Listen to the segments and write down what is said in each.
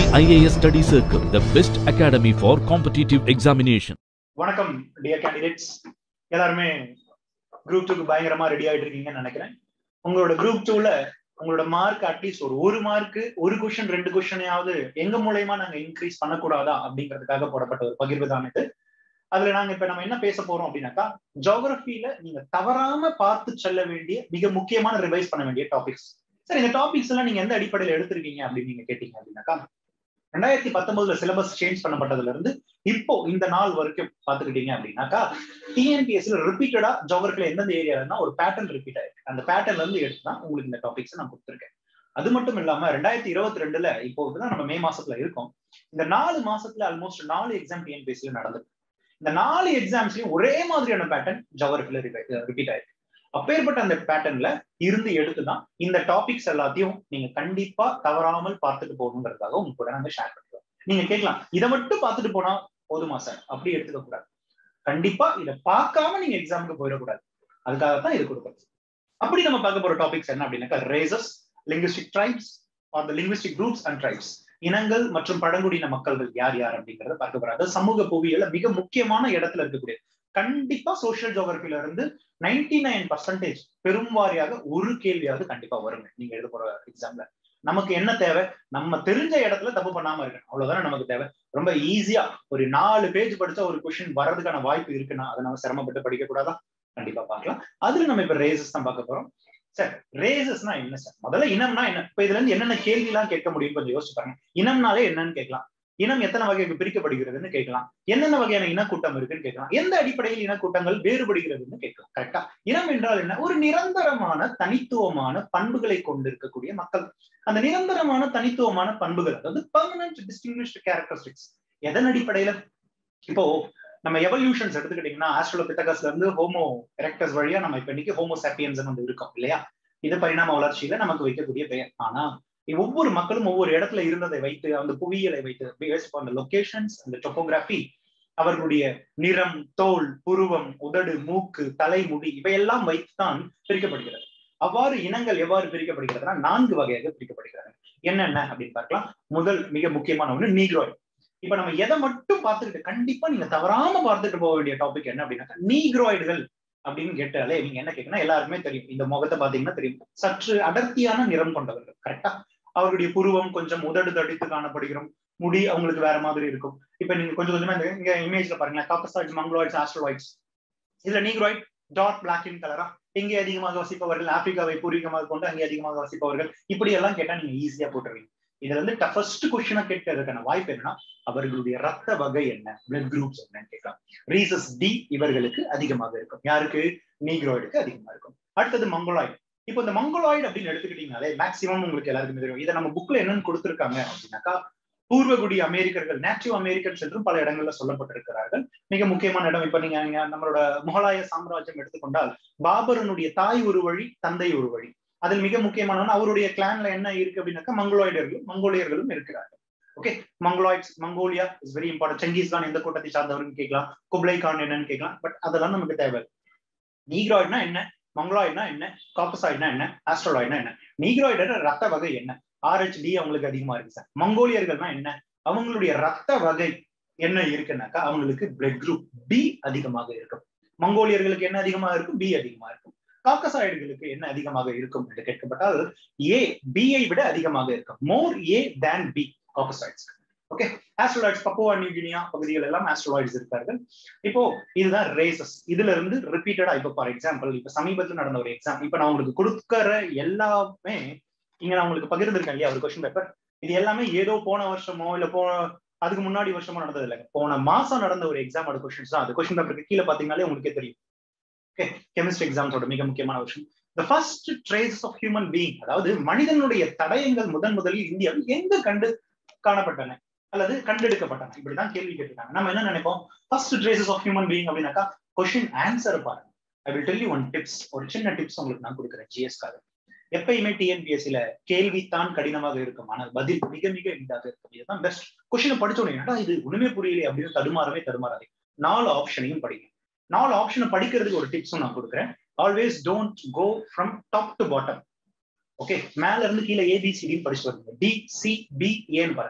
IAS Study Circle, the best academy for competitive examination. வணக்கம் dear candidates எல்லாருமே group டூக்கு பயங்கரமா ரெடி ஆயிட்டு இருக்கீங்கன்னு நினைக்கிறேன் உங்களோட குரூப் டூல உங்களோட மார்க் அட்லீஸ்ட் ஒரு ஒரு மார்க் ஒரு கொஸ்டின் ரெண்டு கொஸ்டினையாவது எங்க மூலயமா நாங்க இன்க்ரீஸ் பண்ணக்கூடாதா அப்படிங்கிறதுக்காக போடப்பட்ட ஒரு பகிர்வு தான் இது அதுல நாங்க இப்ப நம்ம என்ன பேச போறோம் அப்படின்னாக்கா ஜியோகிரபியில நீங்க தவறாம பார்த்து செல்ல வேண்டிய மிக முக்கியமான ரிவைஸ் பண்ண வேண்டிய டாபிக்ஸ் சரி இந்த டாபிக்ஸ் எல்லாம் நீங்க எந்த அடிப்படையில எடுத்திருக்கீங்க அப்படின்னு நீங்க கேட்டீங்க அப்படின்னாக்கா ரெண்டாயிரத்தி பத்தொன்பதுல சிலபஸ் சேஞ்ச் பண்ணப்பட்டதுல இருந்து இப்போ இந்த நாள் வரைக்கும் பாத்துக்கிட்டீங்க அப்படின்னாக்கா டிஎன்பிஎஸ்ல ரிப்பீட்டடா ஜோகிரபில எந்தெந்த ஏரியாலன்னா ஒரு பேட்டர்ன் ரிப்பீட் ஆயிருக்கு அந்த பேட்டர்ன்ல இருந்து எடுத்து தான் உங்களுக்கு இந்த டாபிக்ஸ் நான் கொடுத்துருக்கேன் அது மட்டும் இல்லாம ரெண்டாயிரத்தி இருபத்தி ரெண்டுல இப்போ தான் நம்ம மே மாசத்துல இருக்கோம் இந்த நாலு மாசத்துல ஆல்மோஸ்ட் நாலு எக்ஸாம் டிஎன்பிஎஸ்ல நடந்திருக்கு இந்த நாலு எக்ஸாம்ஸ்லயும் ஒரே மாதிரியான பேட்டர்ன் ஜோகிரபில ரிப்பீட் ஆயிருக்கு அப்பேற்பட்ட அந்த பேட்டர்ன்ல இருந்து எடுத்துதான் இந்த டாபிக்ஸ் எல்லாத்தையும் நீங்க கண்டிப்பா தவறாமல் பார்த்துட்டு போகணுங்கிறதுக்காக உங்க கூட நாங்க ஷேர் பண்ணிக்கிறோம் நீங்க கேட்கலாம் இதை மட்டும் பார்த்துட்டு போனா போதுமா சார் அப்படி எடுத்துக்க கூடாது கண்டிப்பா இதை பார்க்காம நீங்க எக்ஸாமுக்கு போயிடக்கூடாது அதுக்காகத்தான் இது கொடுக்குறது அப்படி நம்ம பார்க்க போற டாபிக்ஸ் என்ன அப்படின்னாக்கா races linguistic tribes or the linguistic groups and tribes இனங்கள் மற்றும் பழங்குடியின மக்கள்கள் யார் யார் அப்படிங்கறத பார்க்க போறாங்க சமூக புவியியல மிக முக்கியமான இடத்துல இருக்கக்கூடிய கண்டிப்பா சோசியல் ஜோகிரபில இருந்து நைன்டி நைன் பர்சன்டேஜ் பெரும்வாரியாக ஒரு கேள்வியாவது கண்டிப்பா வருங்க நீங்க எழுத போற எக்ஸாம்ல நமக்கு என்ன தேவை நம்ம தெரிஞ்ச இடத்துல தப்பு பண்ணாம இருக்கணும் அவ்வளவுதானே நமக்கு தேவை ரொம்ப ஈஸியா ஒரு நாலு பேஜ் படிச்சா ஒரு கொஸ்டின் வர்றதுக்கான வாய்ப்பு இருக்குன்னா அதை நம்ம சிரமப்பட்டு படிக்க கூடாதா கண்டிப்பா பார்க்கலாம் அதுல நம்ம இப்ப ரேசஸ் தான் பார்க்க போறோம் சார் ரேசஸ்னா என்ன சார் முதல்ல இனம்னா என்ன இப்ப இதுல இருந்து என்னென்ன கேள்வி எல்லாம் கேட்க முடியும் கொஞ்சம் யோசிச்சு பாருங்க இனம்னாலே என்னன்னு கேட்கலாம் இனம் எத்தனை வகைக்கு பிரிக்கப்படுகிறதுன்னு கேட்கலாம் என்னென்ன வகையான இனக்கூட்டம் இருக்குன்னு கேட்கலாம் எந்த அடிப்படையில் இனக்கூட்டங்கள் வேறுபடுகிறதுன்னு கேட்கலாம் கரெக்டா இனம் என்றால் என்ன ஒரு நிரந்தரமான தனித்துவமான பண்புகளை கொண்டிருக்கக்கூடிய மக்கள் அந்த நிரந்தரமான தனித்துவமான பண்புகள் அதாவது பர்மனன்ட் டிஸ்டிங்விஷ்டு கேரக்டரிஸ்டிக்ஸ் எதன் அடிப்படையில இப்போ நம்ம எவல்யூஷன்ஸ் எடுத்துக்கிட்டீங்கன்னா ஆஸ்ட்ரோலோபித்தகஸ்ல இருந்து ஹோமோ எரெக்டஸ் வழியா நம்ம இப்ப இன்னைக்கு ஹோமோ சாப்பியன்ஸ் வந்து இருக்கோம் இல்லையா இது பரிணாம வளர்ச்சியில நமக்கு வைக்கக்கூடிய பெயர் ஆனா ஒவ்வொரு மக்களும் ஒவ்வொரு இடத்துல இருந்ததை வைத்து அந்த புவியியலை வைத்து அந்த லொகேஷன்ஸ் அந்த டொப்போகிராஃபி அவர்களுடைய நிறம் தோல் புருவம் உதடு மூக்கு தலைமுடி இவையெல்லாம் வைத்துதான் பிரிக்கப்படுகிறது அவ்வாறு இனங்கள் எவ்வாறு பிரிக்கப்படுகிறதுனா நான்கு வகையாக பிரிக்கப்படுகிறது என்னென்ன அப்படின்னு பார்க்கலாம் முதல் மிக முக்கியமான ஒண்ணு நீக்ரோய் இப்ப நம்ம எதை மட்டும் பார்த்துக்கிட்டு கண்டிப்பா நீங்க தவறாம பார்த்துட்டு போக வேண்டிய டாபிக் என்ன அப்படின்னா நீக்ரோய்டுகள் அப்படின்னு கேட்டாலே நீங்க என்ன கேட்கணும் எல்லாருக்குமே தெரியும் இந்த முகத்தை பாத்தீங்கன்னா தெரியும் சற்று அடர்த்தியான நிறம் கொண்டவர்கள் கரெக்டா அவர்களுடைய புருவம் கொஞ்சம் உதடு தடித்து காணப்படுகிறோம் முடி அவங்களுக்கு வேற மாதிரி இருக்கும் இப்ப நீங்க கொஞ்சம் கொஞ்சமா இங்க இமேஜ்ல பாருங்களேன் காப்பசாய்ட்ஸ் மங்களோய்ட்ஸ் ஆஸ்ட்ரோய்ட்ஸ் இதுல நீக்ரோய்ட் டாட் பிளாக் இன் கலரா இங்கே அதிகமாக வசிப்பவர்கள் ஆப்பிரிக்காவை பூர்வீகமாக கொண்டு அங்கே அதிகமாக வசிப்பவர்கள் இப்படி எல்லாம் கேட்டா நீங்க ஈஸியா போட்டுருவீங்க இதுல இருந்து டஃபஸ்ட் கொஸ்டினா கேட்கறதுக்கான வாய்ப்பு என்னன்னா அவர்களுடைய ரத்த வகை என்ன பிளட் குரூப்ஸ் என்னன்னு கேட்கலாம் ரீசஸ் டி இவர்களுக்கு அதிகமாக இருக்கும் யாருக்கு நீக்ரோய்டுக்கு அதிகமா இருக்கும் அடுத்தது மங்கோலாய்டு இப்போ இந்த மங்கோலாய்டு அப்படின்னு எடுத்துக்கிட்டீங்கனாலே மேக்சிமம் உங்களுக்கு எல்லாருக்குமே தெரியும் இதை நம்ம புக்ல என்னன்னு கொடுத்துருக்காங்க அப்படின்னாக்கா பூர்வகுடி அமெரிக்கர்கள் நேட்டிவ் அமெரிக்கன்ஸ் என்றும் பல இடங்கள்ல சொல்லப்பட்டிருக்கிறார்கள் மிக முக்கியமான இடம் இப்ப நீங்க நம்மளோட முகலாய சாம்ராஜ்யம் எடுத்துக்கொண்டால் பாபரனுடைய தாய் ஒரு வழி தந்தை ஒரு வழி அதில் மிக முக்கியமான அவருடைய கிளான்ல என்ன இருக்கு அப்படின்னாக்கா மங்கோலாய்டர்களும் மங்கோலியர்களும் இருக்கிறார்கள் okay mongoloids Mongolia is very important Genghis Khan எந்த கூட்டத்தை சார்ந்தவர்கள் கேட்கலாம் குப்ளை கான் என்னன்னு கேட்கலாம் பட் அதெல்லாம் நமக்கு தேவை நீக்ராய்ட்னா என்ன மங்களாய்ட்னா என்ன காப்பசாய்ட்னா என்ன ஆஸ்ட்ரோலாய்ட்னா என்ன நீக்ராய்டோட ரத்த வகை என்ன ஆர்ஹெச்டி அவங்களுக்கு அதிகமா இருக்கு சார் மங்கோலியர்கள்னா என்ன அவங்களுடைய ரத்த வகை என்ன இருக்குன்னாக்கா அவங்களுக்கு பிளட் குரூப் பி அதிகமாக இருக்கும் மங்கோலியர்களுக்கு என்ன அதிகமாக இருக்கும் பி அதிகமா இருக்கும் காக்கசாய்டுகளுக்கு என்ன அதிகமாக இருக்கும் என்று கேட்கப்பட்டால் ஏ பிஐ விட அதிகமாக இருக்கும் more A than B caucasoids okay australoids Papua New Guinea பகுதிகள் எல்லாம் ஆஸ்ட்ரோலாய்ட்ஸ் இருக்கார்கள் இப்போ இதுதான் ரேசஸ் இதுல இருந்து ரிப்பீட்டடா இப்போ ஃபார் எக்ஸாம்பிள் இப்ப சமீபத்தில் நடந்த ஒரு எக்ஸாம் இப்ப நான் உங்களுக்கு கொடுக்கற எல்லாமே இங்க நான் உங்களுக்கு பகிர்ந்திருக்கேன் இல்லையா ஒரு கொஸ்டின் பேப்பர் இது எல்லாமே ஏதோ போன வருஷமோ இல்ல போ அதுக்கு முன்னாடி வருஷமோ நடந்தது இல்லை போன மாசம் நடந்த ஒரு எக்ஸாமோட கொஸ்டின்ஸ் தான் அது கொஸ்டின் பேப்பருக்கு கீழே பாத்தீங்கன்னாலே உங்களுக்கே தெரியும் ஓகே கெமிஸ்ட்ரி எக்ஸாம்ஸோட மிக முக்கியமான விஷயம் the first traces of human being அதாவது மனிதனுடைய தடயங்கள் முதன் முதலில் இந்தியாவில் எங்க கண்டு காணப்பட்டன அல்லது கண்டெடுக்கப்பட்டன இப்படிதான் கேள்வி கேட்டிருக்காங்க நம்ம என்ன நினைப்போம் first traces of human being அப்படின்னாக்கா கொஸ்டின் ஆன்சர் பாருங்க I will tell you one tips ஒரு சின்ன டிப்ஸ் உங்களுக்கு நான் கொடுக்குறேன் ஜிஎஸ்காக எப்பயுமே டிஎன்பிஎஸ்சில கேள்வித்தான் கடினமாக இருக்கும் ஆனால் பதில் மிக மிக எளிதாக இருக்கும் இதுதான் பெஸ்ட் கொஸ்டினை படிச்ச உடனே இது ஒண்ணுமே புரியலையே அப்படின்னு தடுமாறவே தடுமாறாதே நாலு ஆப்ஷனையும் படிங்க நாலு ஆப்ஷனை படிக்கிறதுக்கு ஒரு டிப்ஸும் நான் கொடுக்குறேன் always don't go from top to bottom okay மேல இருந்து கீழே ஏபிசிடின்னு படிச்சுட்டு வருங்க டி சி பி ஏன்னு பாருங்க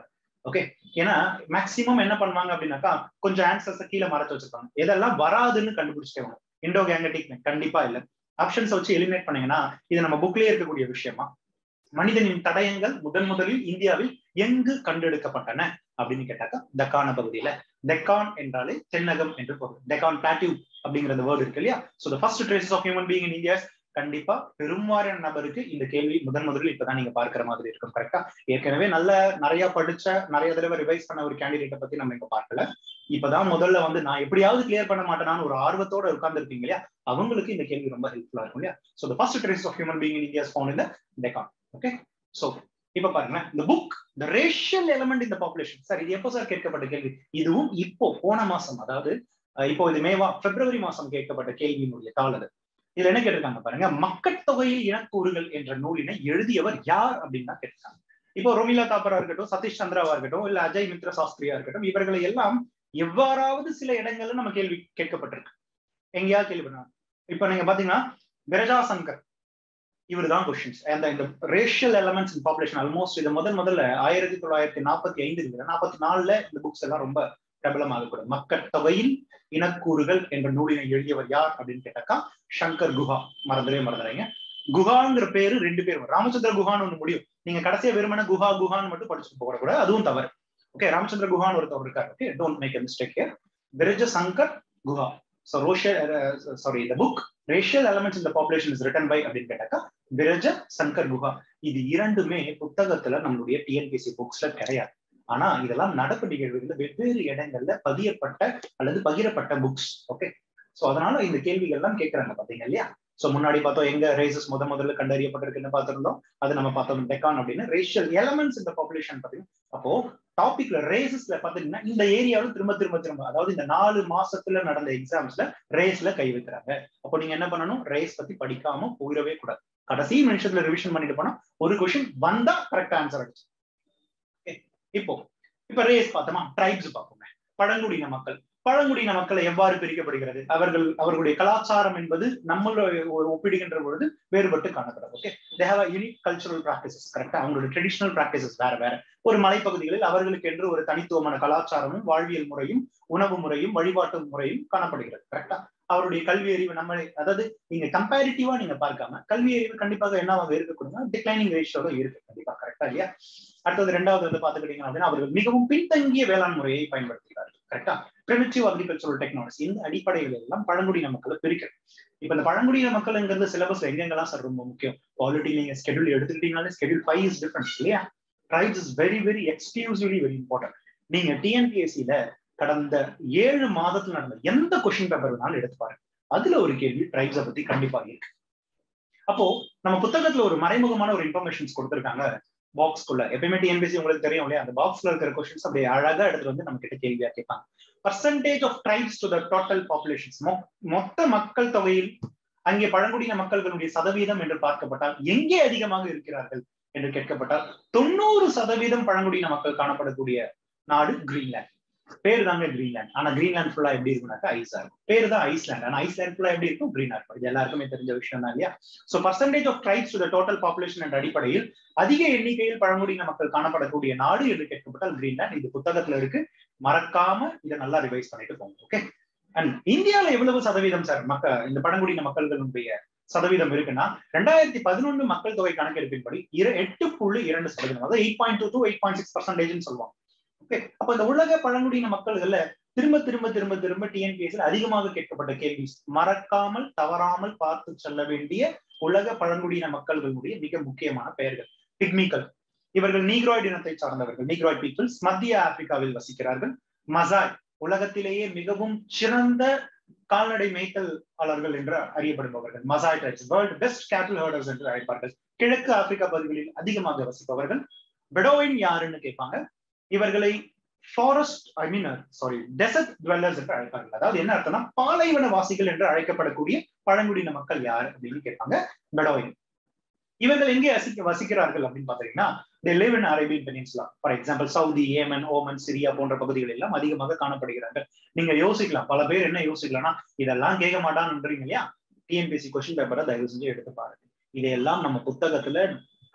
ஓகே ஏன்னா மேக்சிமம் என்ன பண்ணுவாங்க அப்படின்னாக்கா கொஞ்சம் ஆன்சர்ஸ் கீழே மறைச்சு வச்சிருப்பாங்க எதெல்லாம் வராதுன்னு கண்டுபிடிச்சிட்டே இண்டோ கேங்கட்டிக் கண்டிப்பா இல்ல ஆப்ஷன்ஸ் வச்சு எலிமினேட் பண்ணீங்கன்னா இது நம்ம புக்லயே இருக்கக்கூடிய விஷயமா மனிதனின் தடயங்கள் முதன் முதலில் இந்தியாவில் எங்கு கண்டெடுக்கப்பட்டன அப்படின்னு கேட்டாக்கா டெக்கான பகுதியில டெக்கான் என்றாலே தென்னகம் என்று பொருள் டெக்கான் பிளாட்டிவ் அப்படிங்கிற வேர்டு இருக்கு இல்லையா so first traces of human being in India கண்டிப்பா பெரும்பாலான நபருக்கு இந்த கேள்வி முதன் முதலில் இப்பதான் நீங்க பார்க்கிற மாதிரி இருக்கும் கரெக்டா ஏற்கனவே நல்ல நிறைய படிச்ச நிறைய தடவை ரிவைஸ் பண்ண ஒரு கேண்டிடேட்டை பத்தி நம்ம இங்க பார்க்கல இப்பதான் முதல்ல வந்து நான் எப்படியாவது கிளியர் பண்ண மாட்டேனான்னு ஒரு ஆர்வத்தோட உட்கார்ந்து இருக்கீங்க இல்லையா அவங்களுக்கு இந்த கேள்வி ரொம்ப ஹெல்ப்ஃபுல்லா இருக்கும் இல்லையா so first trace of human being in India found இந்த டெக்கான் ஓகே சோ இப்ப பாருங்க இந்த புக் த ரேஷியல் எலமெண்ட் இந்த பாப்புலேஷன் சார் இது எப்போ சார் கேட்கப்பட்ட கேள்வி இதுவும் இப்போ போன மாசம் அதாவது இப்போ இது மேவா பிப்ரவரி மாசம் கேட்கப்பட்ட கேள்வியினுடைய தாள் அது இதுல என்ன கேட்டிருக்காங்க பாருங்க மக்கட்தொகையில் இனக்கூறுகள் என்ற நூலினை எழுதியவர் யார் அப்படின்னு தான் கேட்டிருக்காங்க இப்போ ரொமிலா தாப்பரா இருக்கட்டும் சதீஷ் சந்திராவா இருக்கட்டும் இல்ல அஜய் மித்ர சாஸ்திரியா இருக்கட்டும் இவர்களை எல்லாம் எவ்வாறாவது சில இடங்கள்ல நம்ம கேள்வி கேட்கப்பட்டிருக்கு எங்கேயாவது கேள்வி பண்ணாங்க இப்ப நீங்க பாத்தீங்கன்னா பிரஜா சங்கர் இவர் தான் கொஸ்டின்ஸ் அந்த இந்த racial elements in population almost இது முதல் முதல்ல ஆயிரத்தி தொள்ளாயிரத்தி நாற்பத்தி ஐந்து நாற்பத்தி நாலுல இந்த புக்ஸ் எல்லாம் ரொம்ப பிரபலமாகக்கூடும் மக்கள் தொகையில் இனக்கூறுகள் என்ற நூலினை எழுதியவர் யார் அப்படின்னு கேட்டாக்கா சங்கர் குஹா மறந்துடவே மறந்துடுறீங்க குஹாங்கிற பேரு ரெண்டு பேர் ராமச்சந்திர குஹான்னு ஒண்ணு முடியும் நீங்க கடைசியா வெறுமன குஹா குஹான்னு மட்டும் படிச்சுட்டு போக கூட அதுவும் தவறு ஓகே ராமச்சந்திர குஹான்னு ஒருத்தவர் இருக்காரு okay don't make mistake here Biraja Sankar Guha so racial sorry இந்த புக் ரேஷியல் எலமெண்ட்ஸ் இந்த பாப்புலேஷன் இஸ் ரிட்டன் பை அப்படின்னு கேட்டாக்கா விரஜ சங்கர் குஹா இது இரண்டுமே புத்தகத்துல நம்மளுடைய டிஎன்பிசி புக்ஸ்ல கிடையாது ஆனா இதெல்லாம் நடப்பு நிகழ்வுகள்ல வெவ்வேறு இடங்கள்ல பதியப்பட்ட அல்லது பகிரப்பட்ட புக்ஸ் ஓகே சோ அதனால இந்த கேள்விகள் எல்லாம் கேட்கறாங்க பாத்தீங்க இல்லையா சோ முன்னாடி பார்த்தோம் எங்க ரேசஸ் முத முதல்ல கண்டறியப்பட்டிருக்குன்னு பார்த்திருந்தோம் அது நம்ம பார்த்தோம் டெக்கான் அப்படின்னு ரேஷியல் எலமெண்ட்ஸ் இந்த பாப்புலேஷன் பாத்தீங்கன்னா அப்போ டாபிக்ல ரேசஸ்ல பாத்தீங்கன்னா இந்த ஏரியாவில் திரும்ப திரும்ப திரும்ப அதாவது இந்த நாலு மாசத்துல நடந்த எக்ஸாம்ஸ்ல ரேஸ்ல கை வைக்கிறாங்க அப்போ நீங்க என்ன பண்ணணும் ரேஸ் பத்தி படிக்காம போயிடவே கூடாது கடைசி நிமிஷத்துல ரிவிஷன் பண்ணிட்டு போனா ஒரு கொஸ்டின் வந்தா கரெக்ட் ஆன்சர் அடிச்சு இப்போ இப்ப ரேஸ் பார்த்தோமா ட்ரைப்ஸ் பார்ப்போமே பழங்குடியின மக்கள் பழங்குடியின மக்களை எவ்வாறு பிரிக்கப்படுகிறது அவர்கள் அவர்களுடைய கலாச்சாரம் என்பது நம்மளுடைய ஒப்பிடுகின்ற பொழுது வேறுபட்டு காணப்படும் okay they have unique cultural practices கரெக்டா அவங்களுடைய ட்ரெடிஷனல் ப்ராக்டிசஸ் வேற வேற ஒரு மலைப்பகுதிகளில் அவர்களுக்கு என்று ஒரு தனித்துவமான கலாச்சாரமும் வாழ்வியல் முறையும் உணவு முறையும் வழிபாட்டு முறையும் காணப்படுகிறது கரெக்டா அவருடைய கல்வி அறிவு நம்ம அதாவது நீங்க கம்பேரிட்டிவா நீங்க பார்க்காம கல்வி அறிவு கண்டிப்பாக என்னவாக இருக்கக்கூடாதுன்னா டிக்ளைனிங் ரேஷியோட இருக்கு கண்டிப்பா கரெக்டா இல்லையா அடுத்தது ரெண்டாவது வந்து பாத்துக்கிட்டீங்க அப்படின்னா அவர்கள் மிகவும் பின்தங்கிய வேளாண் முறையை பயன்படுத்துகிறார்கள் கரெக்டா பிரிமிட்டிவ் அக்ரிகல்ச்சரல் டெக்னாலஜி இந்த அடிப்படைகள் எல்லாம் பழங்குடியின மக்களை பிரிக்கிறது இப்ப இந்த பழங்குடியின மக்கள்ங்கிறது சிலபஸ் எங்கெங்கெல்லாம் சார் ரொம்ப முக்கியம் ஆல்ரெடி நீங்க ஸ்கெடியூல் எடுத்துக்கிட்டீங்கனாலே ஸ்கெடியூல் ஃபைவ் இஸ் டிஃபரன்ஸ் இல்லையா tribes is very very exclusively very important நீங்க டிஎன்பிஎஸ்சியில கடந்த ஏழு மாதத்துல நடந்த எந்த கொஸ்டின் பேப்பர் வேணாலும் எடுத்து பாருங்க அதுல ஒரு கேள்வி ட்ரைப்ஸை பத்தி கண்டிப்பா இருக்கு அப்போ நம்ம புத்தகத்துல ஒரு மறைமுகமான ஒரு இன்ஃபர்மேஷன்ஸ் கொடுத்துருக்காங்க பாக்ஸ்க்குள்ள எப்பயுமே டிஎன்பிசி உங்களுக்கு தெரியும் இல்லையா அந்த பாக்ஸ்ல இருக்கிற கொஸ்டின்ஸ் அப்படியே அழகா எடுத்துட்டு வந்து நம்ம கிட்ட கேள்வியா கேட்பாங்க percentage of tribes to the total populations மொத்த மக்கள் தொகையில் அங்கே பழங்குடியின மக்களுடைய சதவீதம் என்று பார்க்கப்பட்டால் எங்கே அதிகமாக இருக்கிறார்கள் என்று கேட்கப்பட்டால் தொண்ணூறு சதவீதம் பழங்குடியின மக்கள் காணப்படக்கூடிய நாடு கிரீன்லாந்து பேர் தாங்க கிரீன்லாந்து ஆனா கிரீன்லாந்து ஃபுல்லா எப்படி இருக்கும்னாக்கா ஐஸா இருக்கும் பேர் தான் ஐஸ்லாண்ட் ஆனா ஐஸ்லாண்ட் ஃபுல்லா எப்படி இருக்கும் கிரீனா இருக்கும் இது எல்லாருக்குமே தெரிஞ்ச விஷயம் தான் இல்லையா so percentage of tribes to total population என்ற அடிப்படையில் அதிக எண்ணிக்கையில் பழங்குடியின மக்கள் காணப்படக்கூடிய நாடு என்று கேட்கப்பட்டால் கிரீன்லாந்து இது புத்தகத்துல இருக்கு மறக்காம இதை நல்லா ரிவைஸ் பண்ணிட்டு போங்க ஓகே அண்ட் இந்தியாவில எவ்வளவு சதவீதம் சார் மக்க இந்த பழங்குடியின மக்கள்களுடைய சதவீதம் இருக்குன்னா ரெண்டாயிரத்தி பதினொன்னு மக்கள் தொகை கணக்கெடுப்பின்படி எட்டு புள்ளி இரண்டு சதவீதம் அதாவது eight point two two eight point six percentage சொல்லுவாங்க ஓகே அப்ப இந்த உலக பழங்குடியின மக்கள்கள்ல திரும்ப திரும்ப திரும்ப திரும்ப டிஎன்பிஎஸ்ல அதிகமாக கேட்கப்பட்ட கேள்வி மறக்காமல் தவறாமல் பார்த்து செல்ல வேண்டிய உலக பழங்குடியின மக்கள்களுடைய மிக முக்கியமான பெயர்கள் பிக்மிகள் இவர்கள் நீக்ராய்டு இனத்தை சார்ந்தவர்கள் நீக்ராய்ட் பீப்புள்ஸ் மத்திய ஆப்பிரிக்காவில் வசிக்கிறார்கள் மசாய் உலகத்திலேயே மிகவும் சிறந்த கால்நடை மேய்த்தலாளர்கள் என்று அறியப்படுபவர்கள் Maasai tribes world best cattle herders என்று அழைப்பார்கள் கிழக்கு ஆப்பிரிக்கா பகுதிகளில் அதிகமாக வசிப்பவர்கள் பெடோயின் யாருன்னு கேட்பாங்க இவர்களை forest I mean sorry desert dwellers என்று அழைப்பார்கள் அதாவது என்ன அர்த்தம்னா பாலைவன வாசிகள் என்று அழைக்கப்படக்கூடிய பழங்குடியின மக்கள் யார் அப்படின்னு கேட்பாங்க பெடோயின் இவர்கள் எங்கே வசிக்க வசிக்கிறார்கள் அப்படின்னு பாத்தீங்கன்னா they live in Arabian peninsula for example Saudi Yemen Oman Syria போன்ற பகுதிகள் எல்லாம் அதிகமாக காணப்படுகிறார்கள் நீங்க யோசிக்கலாம் பல பேர் என்ன யோசிக்கலாம்னா இதெல்லாம் கேட்க மாட்டான்ன்றீங்க இல்லையா டிஎன்பிஎஸ்சி கொஸ்டின் பேப்பரை தயவு செஞ்சு எடுத்து பாருங்க இதையெல்லாம் நம்ம புத்தகத்துல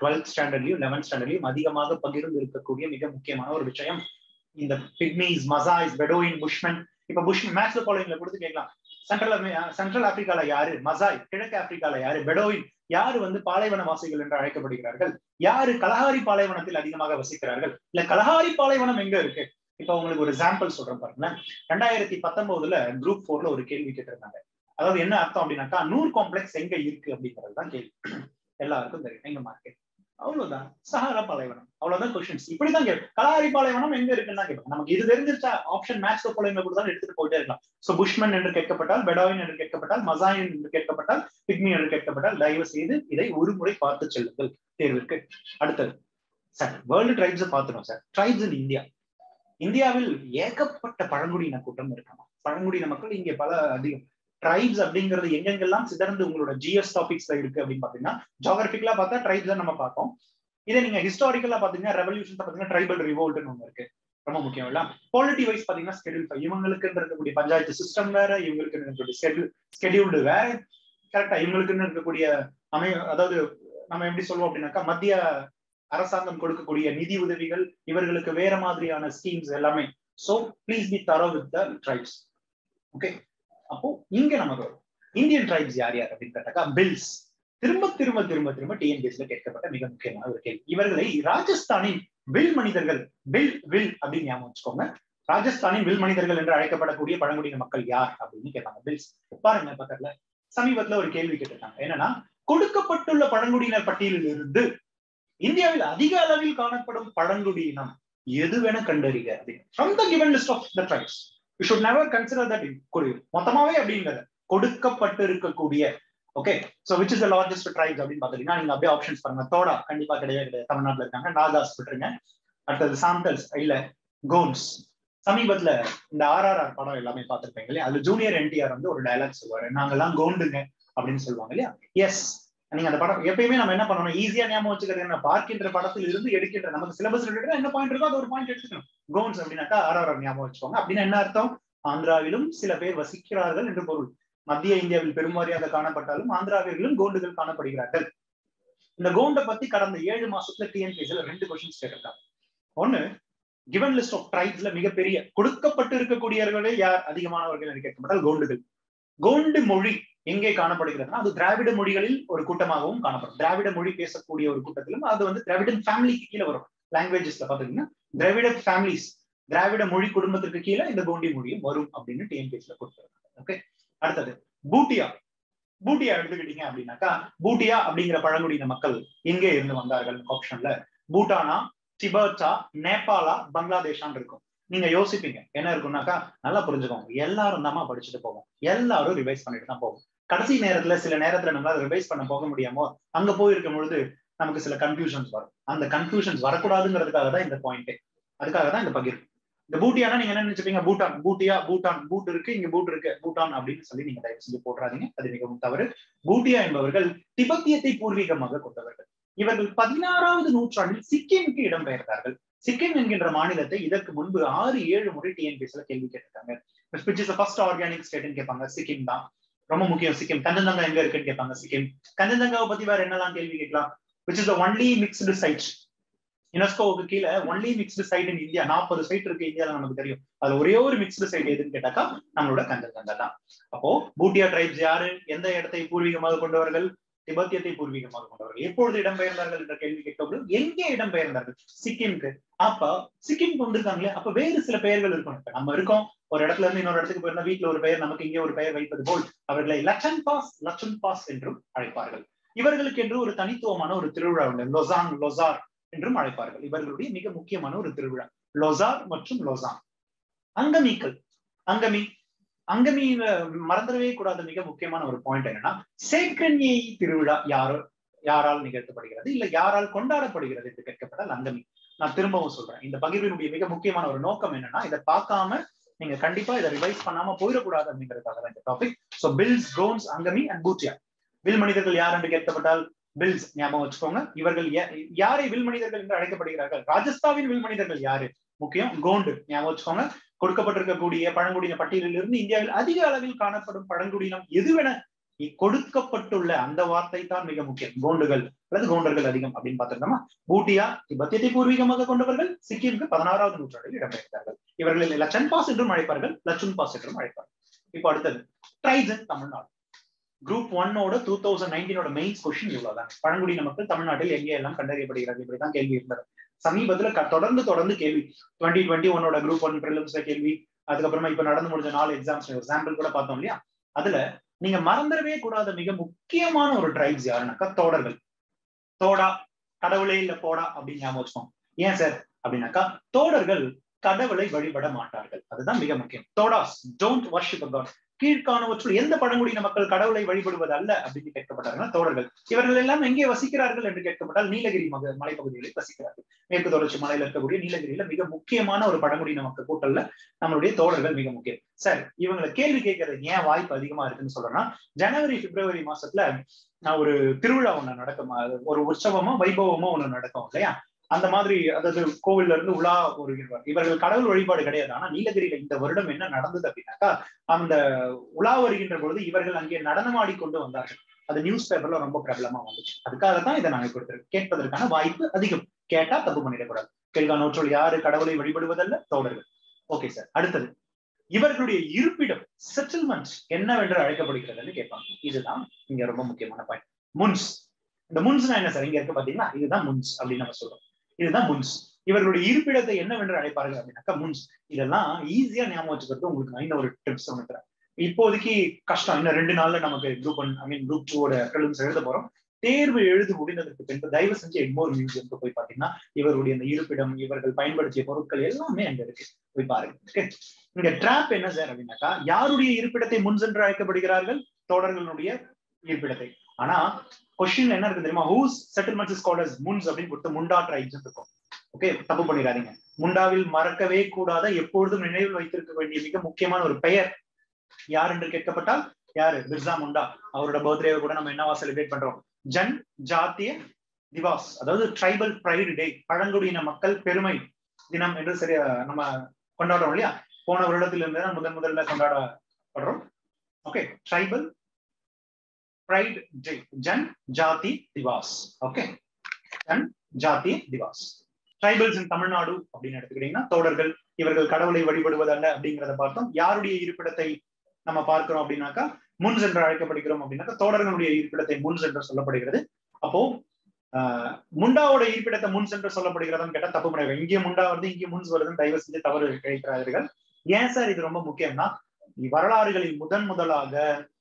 டுவெல்த் ஸ்டாண்டர்ட்லயும் லெவன்த் ஸ்டாண்டர்ட்லயும் அதிகமாக பகிர்ந்து இருக்கக்கூடிய மிக முக்கியமான ஒரு விஷயம் இந்த பிக்மீஸ் மசாய்ஸ் பெடோயின் புஷ்மன் இப்ப புஷ் மேக்ஸ்ல ஃபாலோயிங்ல கொடுத்து கேட்கலாம் சென்ட்ரல் சென்ட்ரல் ஆப்பிரிக்கால யாரு மசாய் கிழக்கு ஆப்பிரிக்கால யாரு பெடோயின் யாரு வந்து பாலைவன வாசிகள் என்று அழைக்கப்படுகிறார்கள் யாரு கலஹாரி பாலைவனத்தில் அதிகமாக வசிக்கிறார்கள் இல்ல கலஹாரி பாலைவனம் எங்க இருக்கு இப்ப உங்களுக்கு ஒரு சாம்பிள் சொல்றேன் பாருங்களேன் ரெண்டாயிரத்தி பத்தொன்பதுல குரூப் போர்ல ஒரு கேள்வி கேட்டிருந்தாங்க அதாவது என்ன அர்த்தம் அப்படின்னாக்கா நூர் காம்ப்ளெக்ஸ் எங்க இருக்கு அப்படிங்கிறது தான் கேள்வி எல்லாருக்கும் தெரியும் எங்க மார்க்கெட் அவ்வளவுதான் சஹாரா பாலைவனம் அவ்வளவுதான் கொஸ்டின்ஸ் இப்படிதான் கேட்கும் கலாரி பாலைவனம் எங்க இருக்குன்னு தான் கேட்போம் நமக்கு இது தெரிஞ்சிருச்சா ஆப்ஷன் மேட்ச் பாலைவன கூட தான் எடுத்துட்டு போயிட்டே இருக்கலாம் சோ புஷ்மன் என்று கேட்கப்பட்டால் பெடாயின் என்று கேட்கப்பட்டால் மசாயின் என்று கேட்கப்பட்டால் பிக்மி என்று கேட்கப்பட்டால் தயவு செய்து இதை ஒரு முறை பார்த்து செல்லுங்கள் தேர்விற்கு அடுத்தது சார் வேர்ல்டு ட்ரைப்ஸ் பார்த்துடும் சார் ட்ரைப்ஸ் இன் இந்தியா இந்தியாவில் ஏகப்பட்ட பழங்குடியின கூட்டம் இருக்கலாம் பழங்குடியின மக்கள் இங்கே பல அதிகம் ட்ரைப்ஸ் அப்படிங்கிறது எங்கெங்கெல்லாம் சிதறந்து உங்களோட ஜிஎஸ் டாபிக்ஸ்ல இருக்கு அப்படின்னு பாத்தீங்கன்னா ஜாகிரபிக்கலா பார்த்தா ட்ரைப்ஸ் நம்ம பார்த்தோம் இதை நீங்க ஹிஸ்டாரிக்கலா பாத்தீங்கன்னா ரெவல்யூஷன் பாத்தீங்கன்னா ட்ரைபல் ரிவோல்ட்னு ஒண்ணு இருக்கு ரொம்ப முக்கியம் இல்ல பாலிட்டி வைஸ் பாத்தீங்கன்னா ஸ்கெடியூல் ஃபைவ் இவங்களுக்கு இருக்கக்கூடிய பஞ்சாயத்து சிஸ்டம் வேற இவங்களுக்கு இருக்கக்கூடிய ஸ்கெடியூல் ஸ்கெடியூல்டு வேற கரெக்டா இவங்களுக்கு இருக்கக்கூடிய அமை அதாவது நம்ம எப்படி சொல்லுவோம் அப்படின்னாக்கா மத்திய அரசாங்கம் கொடுக்கக்கூடிய நிதி உதவிகள் இவர்களுக்கு வேற மாதிரியான ஸ்கீம்ஸ் எல்லாமே so please be thorough with the tribes okay அப்போ இங்க நமக்கு இந்தியன் ட்ரைப்ஸ் யார் யார் அப்படின்னு கேட்டாக்கா பில்ஸ் திரும்ப திரும்ப திரும்ப திரும்ப டிஎன்பிஎஸ்ல கேட்கப்பட்ட மிக முக்கியமான ஒரு கேள்வி இவர்களை ராஜஸ்தானின் வில் மனிதர்கள் வில் வில் அப்படின்னு ஞாபகம் வச்சுக்கோங்க ராஜஸ்தானின் வில் மனிதர்கள் என்று அழைக்கப்படக்கூடிய பழங்குடியின மக்கள் யார் அப்படின்னு கேட்பாங்க பில்ஸ் பாருங்க பக்கத்துல சமீபத்துல ஒரு கேள்வி கேட்டிருக்காங்க என்னன்னா கொடுக்கப்பட்டுள்ள பழங்குடியினர் பட்டியலில் இருந்து இந்தியாவில் அதிக அளவில் காணப்படும் பழங்குடியினம் எதுவென கண்டறிக அப்படின்னு from the given list of the tribes you should never consider that மொத்தமாவே அப்படிங்கிறது கொடுக்கப்பட்டு இருக்கக்கூடிய okay so which is the largest tribes அப்படின்னு பாத்தீங்கன்னா நீங்க அப்படியே ஆப்ஷன்ஸ் பாருங்க தோடா கண்டிப்பா கிடையவே கிடையாது தமிழ்நாட்டுல இருக்காங்க நாகாஸ் விட்டுருங்க அடுத்தது சாண்டல்ஸ் இல்ல கோன்ஸ் சமீபத்துல இந்த ஆர்ஆர்ஆர் படம் எல்லாமே பார்த்திருப்பீங்க இல்லையா அது ஜூனியர் என்டிஆர் வந்து ஒரு டைலாக் சொல்லுவாரு நாங்கெல்லாம் கோண்டுங்க அப்படின்னு சொல்லுவாங்க இல்லையா எஸ் நீங்க அந்த படம் எப்பயுமே நம்ம என்ன பண்ணணும் ஈஸியா ஞாபகம் வச்சுக்கிறது என்ன பார்க்கின்ற படத்தில் இருந்து எடுக்கின்ற நமக்கு சிலபஸ் ரிலேட்டட் என்ன பாயிண்ட் இருக்கோ அது ஒரு பாயிண்ட் எடுத்துக்கணும் கோன்ஸ் அப்படின்னாக்கா ஆர்ஆர் ஞாபகம் வச்சுக்கோங்க அப்படின்னா என்ன அர்த்தம் ஆந்திராவிலும் சில பேர் வசிக்கிறார்கள் என்று பொருள் மத்திய இந்தியாவில் பெரும்வாரியாக காணப்பட்டாலும் ஆந்திராவிலும் கோண்டுகள் காணப்படுகிறார்கள் இந்த கோண்டை பத்தி கடந்த ஏழு மாசத்துல டிஎன்பிஎஸ்ல ரெண்டு கொஸ்டின்ஸ் கேட்டிருக்காங்க ஒண்ணு கிவன் லிஸ்ட் ஆஃப் ட்ரைப்ஸ்ல மிகப்பெரிய கொடுக்கப்பட்டு இருக்கக்கூடியவர்களே யார் அதிகமானவர்கள் என்று கேட்கப்பட்டால் கோண்டுகள் கோண்டு மொழி எங்கே காணப்படுகிறதுனா அது திராவிட மொழிகளில் ஒரு கூட்டமாகவும் காணப்படும் திராவிட மொழி பேசக்கூடிய ஒரு கூட்டத்திலும் அது வந்து திராவிடன் ஃபேமிலிக்கு கீழே வரும் லாங்குவேஜஸ்ல பாத்தீங்கன்னா திராவிட ஃபேமிலிஸ் திராவிட மொழி குடும்பத்திற்கு கீழே இந்த கோண்டி மொழியும் வரும் அப்படின்னு டிஎன்பிஎஸ்ல கொடுத்துருக்காங்க ஓகே அடுத்தது பூட்டியா பூட்டியா எடுத்துக்கிட்டீங்க அப்படின்னாக்கா பூட்டியா அப்படிங்கிற பழங்குடியின மக்கள் எங்கே இருந்து வந்தார்கள் ஆப்ஷன்ல பூட்டானா டிபர்டா நேபாளா பங்களாதேஷான் இருக்கும் நீங்க யோசிப்பீங்க என்ன இருக்கும்னாக்கா நல்லா புரிஞ்சுக்கோங்க எல்லாரும் தான் படிச்சுட்டு போவோம் எல்லாரும் ரிவைஸ் பண்ணிட்டு தான் போவோம் கடைசி நேரத்துல சில நேரத்துல நம்மளால ரிவைஸ் பண்ண போக முடியாமோ அங்க போயிருக்கும் பொழுது நமக்கு சில கன்ஃபியூஷன்ஸ் வரும் அந்த கன்ஃபியூஷன்ஸ் வரக்கூடாதுங்கிறதுக்காக தான் இந்த பாயிண்ட் அதுக்காக தான் இந்த பகிர்வு இந்த பூட்டியானா நீங்க என்ன நினைச்சுப்பீங்க பூட்டான் பூட்டியா பூட்டான் பூட் இருக்கு இங்க பூட் இருக்கு பூட்டான் அப்படின்னு சொல்லி நீங்க தயவு செஞ்சு போடுறாதீங்க அது மிகவும் தவறு பூட்டியா என்பவர்கள் திபெத்தியத்தை பூர்வீகமாக கொண்டவர்கள் இவர்கள் பதினாறாவது நூற்றாண்டில் சிக்கிமுக்கு இடம்பெயர்ந்தார்கள் சிக்கிம் என்கின்ற மாநிலத்தை இதற்கு முன்பு ஆறு ஏழு முறை டிஎன்பிஎஸ்ல கேள்வி கேட்டிருக்காங்க விச் இஸ் ஃபர்ஸ்ட் ஆர்கானிக் ஸ்டேட்னு கேட்பாங்க சிக்கிம் தான் ரொம்ப முக்கியம் சிக்கிம் கஞ்சந்தங்கா எங்க இருக்குன்னு கேட்பாங்க சிக்கிம் கஞ்சந்தங்காவை பத்தி வேற என்னெல்லாம் கேள்வி கேட்கலாம் which is only mixed site யுனெஸ்கோவுக்கு கீழே only mixed site in India நாற்பது சைட் இருக்கு இந்தியால நமக்கு தெரியும் அது ஒரே ஒரு மிக்ஸ்டு சைட் எதுன்னு கேட்டாக்கா நம்மளோட கஞ்சந்தங்கா தான் அப்போ பூட்டியா ட்ரைப்ஸ் யாரு எந்த இடத்தை பூர்வீகமாக கொண்டவர்கள் திபத்தியத்தை பூர்வீகமாக கொண்டவர்கள் எப்பொழுது இடம்பெயர்ந்தார்கள் என்ற கேள்வி கேட்கப்படும் எங்கே இடம்பெயர்ந்தார்கள் சிக்கிம்க்கு அப்ப சிக்கிம் வந்திருக்காங்களே அப்ப வேறு சில பெயர்கள் இருக்கணும் இப்ப நம்ம இருக்கோம் ஒரு இடத்துல இருந்து இன்னொரு இடத்துக்கு போயிருந்தா வீட்டுல ஒரு பெயர் நமக்கு இங்கே ஒரு பெயர் வைப்பது போல் அவர்களை லச்சன் பாஸ் லச்சன் பாஸ் என்றும் அழைப்பார்கள் இவர்களுக்கு என்று ஒரு தனித்துவமான ஒரு திருவிழா உண்டு லொசாங் லொசார் என்றும் அழைப்பார்கள் இவர்களுடைய மிக முக்கியமான ஒரு திருவிழா லொசார் மற்றும் லொசாங் அங்கமீக்கள் அங்கமி அங்கமி மறந்துடவே கூடாத மிக முக்கியமான ஒரு பாயிண்ட் என்னன்னா சேக்கன்யை திருவிழா யாரோ யாரால் நிகழ்த்தப்படுகிறது இல்ல யாரால் கொண்டாடப்படுகிறது என்று கேட்கப்பட்டால் அங்கமி நான் திரும்பவும் சொல்றேன் இந்த பகிர்வினுடைய மிக முக்கியமான ஒரு நோக்கம் என்னன்னா இதை பார்க்காம நீங்க கண்டிப்பா இதை ரிவைஸ் பண்ணாம போயிடக்கூடாது அப்படிங்கிறதுக்காக தான் இந்த topic so Bhils Gonds Angami and Bhutia will மனிதர்கள் யார் என்று கேட்கப்பட்டால் பில்ஸ் ஞாபகம் வச்சுக்கோங்க இவர்கள் யாரை வில் மனிதர்கள் என்று அழைக்கப்படுகிறார்கள் ராஜஸ்தாவின் வில் மனிதர்கள் யாரு முக்கியம் கோண்டு ஞாபகம் வச்சுக்கோங்க கொடுக்கப்பட்டிருக்கக்கூடிய பழங்குடியின பட்டியலில் இருந்து இந்தியாவில் அதிக அளவில் காணப்படும் பழங்குடியினம் எதுவென கொடுக்கப்பட்டுள்ள அந்த வார்த்தை தான் மிக முக்கியம் கோண்டுகள் அல்லது கோண்டர்கள் அதிகம் அப்படின்னு பார்த்திருந்தோமா பூட்டியா திபத்தியத்தை பூர்வீகமாக கொண்டவர்கள் சிக்கிமுக்கு பதினாறாவது நூற்றாண்டில் இடம்பெயர்ந்தார்கள் இவர்கள் லச்சன் பாஸ் என்றும் அழைப்பார்கள் லச்சுன் பாஸ் என்றும் அழைப்பார்கள் இப்போ அடுத்தது ட்ரைஜன் தமிழ்நாடு குரூப் ஒன்னோட டூ தௌசண்ட் நைன்டீனோட மெயின்ஸ் கொஸ்டின் இவ்வளவுதான் பழங்குடியின மக்கள் தமிழ்நாட்டில் எங்கே எல்லாம் கண்டறியப்படுகிறார்கள் இப்படிதான் கேள்வி இருந்தது சமீபத்துல தொடர்ந்து தொடர்ந்து கேள்வி டுவெண்ட்டி டுவெண்ட்டி ஒன்னோட குரூப் ஒன் ப்ரிலிம்ஸ்ல கேள்வி அதுக்கப்புறமா இப்ப நடந்து முடிஞ்ச நாலு எக்ஸாம்ஸ் சாம்பிள் கூட பார்த்தோம் இல்லையா அதுல நீங்க மறந்துடவே கூடாத மிக முக்கியமான ஒரு ட்ரைப்ஸ் யாருனாக்கா தோடர்கள் தோடா கடவுளே இல்ல போடா அப்படின்னு ஞாபகம் வச்சுக்கோங்க ஏன் சார் அப்படின்னாக்கா தோடர்கள் கடவுளை வழிபட மாட்டார்கள் அதுதான் மிக முக்கியம் தோடாஸ் டோன்ட் வர்ஷிப் காட் கீழ்காணவற்றுள் எந்த பழங்குடியின மக்கள் கடவுளை வழிபடுவது அல்ல அப்படின்னு கேட்கப்பட்டார்கள் தோழர்கள் இவர்கள் எல்லாம் எங்கே வசிக்கிறார்கள் என்று கேட்கப்பட்டால் நீலகிரி மக மலைப்பகுதிகளில் வசிக்கிறார்கள் மேற்கு தொடர்ச்சி மலையில இருக்கக்கூடிய நீலகிரியில மிக முக்கியமான ஒரு பழங்குடியின மக்கள் கூட்டல்ல நம்மளுடைய தோழர்கள் மிக முக்கியம் சார் இவங்களை கேள்வி கேட்கறது ஏன் வாய்ப்பு அதிகமா இருக்குன்னு சொல்றேன்னா ஜனவரி பிப்ரவரி மாசத்துல நான் ஒரு திருவிழா ஒண்ணு நடக்கும் ஒரு உற்சவமோ வைபவமோ ஒண்ணு நடக்கும் இல்லையா அந்த மாதிரி அதாவது கோவில்ல இருந்து உலா வருகிறார் இவர்கள் கடவுள் வழிபாடு கிடையாது ஆனா நீலகிரியில இந்த வருடம் என்ன நடந்தது அப்படின்னாக்கா அந்த உலா வருகின்ற பொழுது இவர்கள் அங்கே நடனமாடி கொண்டு வந்தார்கள் அது நியூஸ் பேப்பர்ல ரொம்ப பிரபலமா வந்துச்சு அதுக்காக தான் இதை நாங்க கொடுத்திருக்கோம் கேட்பதற்கான வாய்ப்பு அதிகம் கேட்டா தப்பு பண்ணிடக்கூடாது கேள்கா நூற்றோல் யாரு கடவுளை வழிபடுவதல்ல தோழர்கள் ஓகே சார் அடுத்தது இவர்களுடைய இருப்பிடம் செட்டில்மெண்ட் என்னவென்று அழைக்கப்படுகிறதுன்னு கேட்பாங்க இதுதான் இங்க ரொம்ப முக்கியமான பாயிண்ட் முன்ஸ் இந்த முன்ஸ்னா என்ன சார் இங்க இருக்கு பாத்தீங்கன்னா இதுதான் முன்ஸ் அப்படின்னு நம்ம சொல்றோம் இதுதான் முன்ஸ் இவர்களுடைய இருப்பிடத்தை என்னவென்று அழைப்பார்கள் அப்படின்னாக்கா முன்ஸ் இதெல்லாம் ஈஸியா ஞாபகம் வச்சுக்கிறது உங்களுக்கு நான் இன்னொரு டிப்ஸ் ஒன்று இப்போதைக்கு கஷ்டம் இன்னும் ரெண்டு நாள்ல நமக்கு group one I mean group டூவோட ப்ரிலிம்ஸ் எழுத போறோம் தேர்வு எழுதி முடிந்ததற்கு பின்பு தயவு செஞ்சு எக்மோர் மியூசியம்க்கு போய் பாத்தீங்கன்னா இவருடைய அந்த இருப்பிடம் இவர்கள் பயன்படுத்திய பொருட்கள் எல்லாமே அங்க இருக்கு போய் பாருங்க ஓகே இங்க ட்ராப் என்ன சார் அப்படின்னாக்கா யாருடைய இருப்பிடத்தை முன் சென்று அழைக்கப்படுகிறார்கள் தோழர்களுடைய இருப்பிடத்தை ஆனா கொஸ்டின் என்ன இருக்கு தெரியுமா ஹூஸ் செட்டில்மெண்ட்ஸ் ஸ்காலர்ஸ் முன்ஸ் அப்படின்னு கொடுத்து முண்டா ட்ரைப்ஸ் இருக்கும் ஓகே தப்பு பண்ணிடாதீங்க முண்டாவில் மறக்கவே கூடாத எப்பொழுதும் நினைவில் வைத்திருக்க வேண்டிய மிக முக்கியமான ஒரு பெயர் யார் என்று கேட்கப்பட்டால் யாரு பிர்சா முண்டா அவரோட பர்த்டேவை கூட நம்ம என்னவா செலிப்ரேட் பண்றோம் ஜன் ஜாத்திய திவாஸ் அதாவது ட்ரைபல் பிரைடு டே பழங்குடியின மக்கள் பெருமை தினம் என்று சரியா நம்ம கொண்டாடுறோம் இல்லையா போன வருடத்திலிருந்து தான் முதன் முதல்ல கொண்டாடப்படுறோம் okay tribal pride day Jan Jati Divas okay Jan Jati Diwas tribals இன் தமிழ்நாடு அப்படின்னு எடுத்துக்கிட்டீங்கன்னா தோடர்கள் இவர்கள் கடவுளை வழிபடுவதல்ல அப்படிங்கிறத பார்த்தோம் யாருடைய இருப்பிடத்தை நம்ம பார்க்கிறோம் அப்படின்னாக்கா முன்ஸ் என்று அழைக்கப்படுகிறோம் அப்படின்னாக்கா தோடர்களுடைய இருப்பிடத்தை முன்ஸ் என்று சொல்லப்படுகிறது அப்போ ஆஹ் முண்டாவோட இருப்பிடத்தை முன்ஸ் என்று சொல்லப்படுகிறதுன்னு கேட்டா தப்பு முடியாது இங்கே முண்டா வருது இங்கே முன்ஸ் வருதுன்னு தயவு செஞ்சு தவறு கிடைக்கிறார்கள் ஏன் சார் இது ரொம்ப முக்கியம்னா வரலாறுகளில் முதன் முதலாக